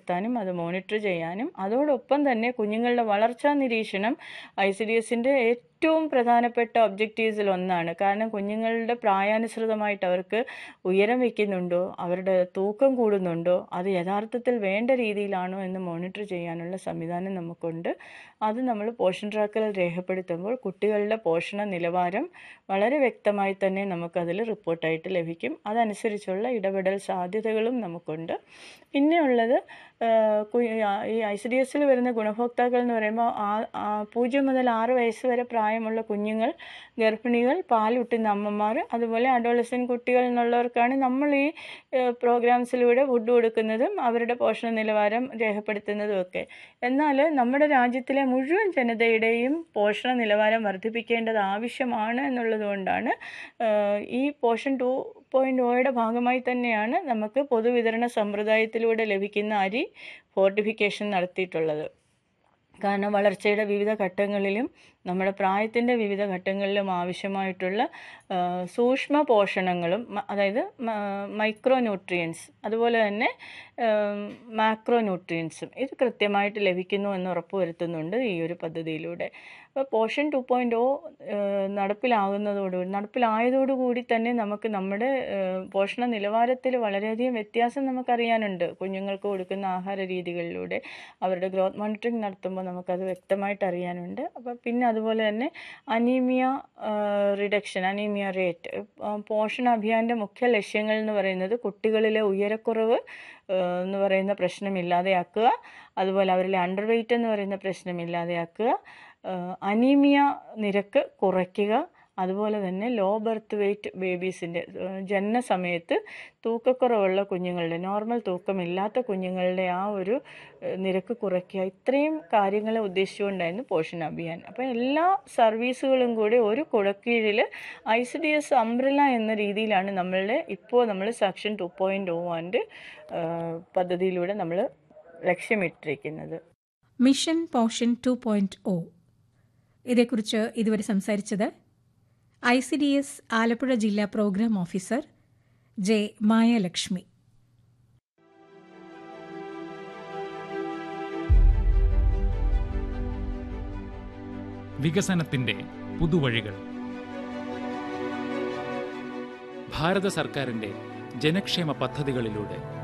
നടത്താനും അത് മോണിറ്റർ ചെയ്യാനും അതോടൊപ്പം തന്നെ കുഞ്ഞുങ്ങളുടെ വളർച്ചാ നിരീക്ഷണം ഐ സി ഡി എസിൻ്റെ ഏറ്റവും പ്രധാനപ്പെട്ട ഒബ്ജക്റ്റീവ്സിൽ ഒന്നാണ് കാരണം കുഞ്ഞുങ്ങളുടെ പ്രായാനുസൃതമായിട്ട് അവർക്ക് ഉയരം വയ്ക്കുന്നുണ്ടോ അവരുടെ തൂക്കം കൂടുന്നുണ്ടോ അത് യഥാർത്ഥത്തിൽ വേണ്ട രീതിയിലാണോ എന്ന് മോണിറ്റർ ചെയ്യാനുള്ള സംവിധാനം നമുക്കുണ്ട് അത് നമ്മൾ പോഷൻ ട്രാക്കറിൽ രേഖപ്പെടുത്തുമ്പോൾ കുട്ടികളുടെ പോഷണ നിലവാരം വളരെ വ്യക്തമായി തന്നെ നമുക്കതിൽ റിപ്പോർട്ടായിട്ട് ലഭിക്കും അതനുസരിച്ചുള്ള ഇടപെടൽ സാധ്യതകളും നമുക്കുണ്ട് പിന്നെ ഉള്ളത് ഈ ഐ സി ഡി എസിൽ വരുന്ന ഗുണഭോക്താക്കൾ എന്ന് പറയുമ്പോൾ ആ പൂജ്യം മുതൽ ആറ് വയസ്സ് വരെ പ്രായമുള്ള കുഞ്ഞുങ്ങൾ ഗർഭിണികൾ പാലുട്ടുന്ന അമ്മമാർ അതുപോലെ അഡോളസൻ കുട്ടികൾ എന്നുള്ളവർക്കാണ് നമ്മൾ ഈ പ്രോഗ്രാംസിലൂടെ ഫുഡ് കൊടുക്കുന്നതും അവരുടെ പോഷണ നിലവാരം രേഖപ്പെടുത്തുന്നതും ഒക്കെ എന്നാൽ നമ്മുടെ രാജ്യത്തിലെ മുഴുവൻ ജനതയുടെയും പോഷണ നിലവാരം വർദ്ധിപ്പിക്കേണ്ടത് ആവശ്യമാണ് എന്നുള്ളതുകൊണ്ടാണ് ഈ പോഷൻ ടു പോയിൻറ്റ് ഒയുടെ ഭാഗമായി തന്നെയാണ് നമുക്ക് പൊതുവിതരണ സമ്പ്രദായത്തിലൂടെ ലഭിക്കുന്ന അരി ഫോർട്ടിഫിക്കേഷൻ നടത്തിയിട്ടുള്ളത് കാരണം വളർച്ചയുടെ വിവിധ ഘട്ടങ്ങളിലും നമ്മുടെ പ്രായത്തിൻ്റെ വിവിധ ഘട്ടങ്ങളിലും ആവശ്യമായിട്ടുള്ള സൂക്ഷ്മ പോഷണങ്ങളും അതായത് മൈക്രോ ന്യൂട്രിയൻസ് അതുപോലെ തന്നെ മാക്രോ ന്യൂട്രിയൻസും ഇത് കൃത്യമായിട്ട് ലഭിക്കുന്നു എന്ന് ഉറപ്പുവരുത്തുന്നുണ്ട് ഈ ഒരു പദ്ധതിയിലൂടെ അപ്പോൾ പോഷൻ ടു പോയിൻ്റ് ഒ നടപ്പിലാകുന്നതോടുകൂടി നടപ്പിലായതോടുകൂടി തന്നെ നമുക്ക് നമ്മുടെ പോഷണ നിലവാരത്തിൽ വളരെയധികം വ്യത്യാസം നമുക്കറിയാനുണ്ട് കുഞ്ഞുങ്ങൾക്ക് കൊടുക്കുന്ന ആഹാര രീതികളിലൂടെ അവരുടെ ഗ്രോത്ത് മോണിറ്ററിങ് നടത്തുമ്പോൾ നമുക്കത് വ്യക്തമായിട്ട് അറിയാനുണ്ട് അപ്പോൾ പിന്നെ അതുപോലെ തന്നെ അനീമിയ റിഡക്ഷൻ അനീമിയ റേറ്റ് പോഷണ അഭിയാൻ്റെ മുഖ്യ ലക്ഷ്യങ്ങൾ എന്ന് പറയുന്നത് കുട്ടികളിലെ ഉയരക്കുറവ് എന്ന് പറയുന്ന പ്രശ്നം ഇല്ലാതെയാക്കുക അതുപോലെ അവരിലെ അണ്ടർ വെയ്റ്റ് എന്ന് പറയുന്ന പ്രശ്നം ഇല്ലാതെയാക്കുക അനീമിയ നിരക്ക് കുറയ്ക്കുക അതുപോലെ തന്നെ ലോ ബർത്ത് വെയ്റ്റ് ബേബീസിൻ്റെ ജനന സമയത്ത് തൂക്കക്കുറവുള്ള കുഞ്ഞുങ്ങളുടെ നോർമൽ തൂക്കമില്ലാത്ത കുഞ്ഞുങ്ങളുടെ ആ ഒരു നിരക്ക് കുറയ്ക്കുക ഇത്രയും കാര്യങ്ങളെ ഉദ്ദേശിച്ചുകൊണ്ടായിരുന്നു പോഷൻ അഭിയാൻ അപ്പോൾ എല്ലാ സർവീസുകളും കൂടി ഒരു കുടക്കീഴിൽ I C D S umbrella എന്ന രീതിയിലാണ് നമ്മളുടെ ഇപ്പോൾ നമ്മൾ section two point O and പദ്ധതിയിലൂടെ നമ്മൾ ലക്ഷ്യമിട്ടിരിക്കുന്നത് mission Poshan two point O ഇതേക്കുറിച്ച് ഇതുവരെ സംസാരിച്ചത് I C D S Alappuzha ജില്ലാ പ്രോഗ്രാം ഓഫീസർ ജെ മായലക്ഷ്മി വികസനത്തിന്റെ പുതുവഴികൾ ഭാരത സർക്കാരിന്റെ ജനക്ഷേമ പദ്ധതികളിലൂടെ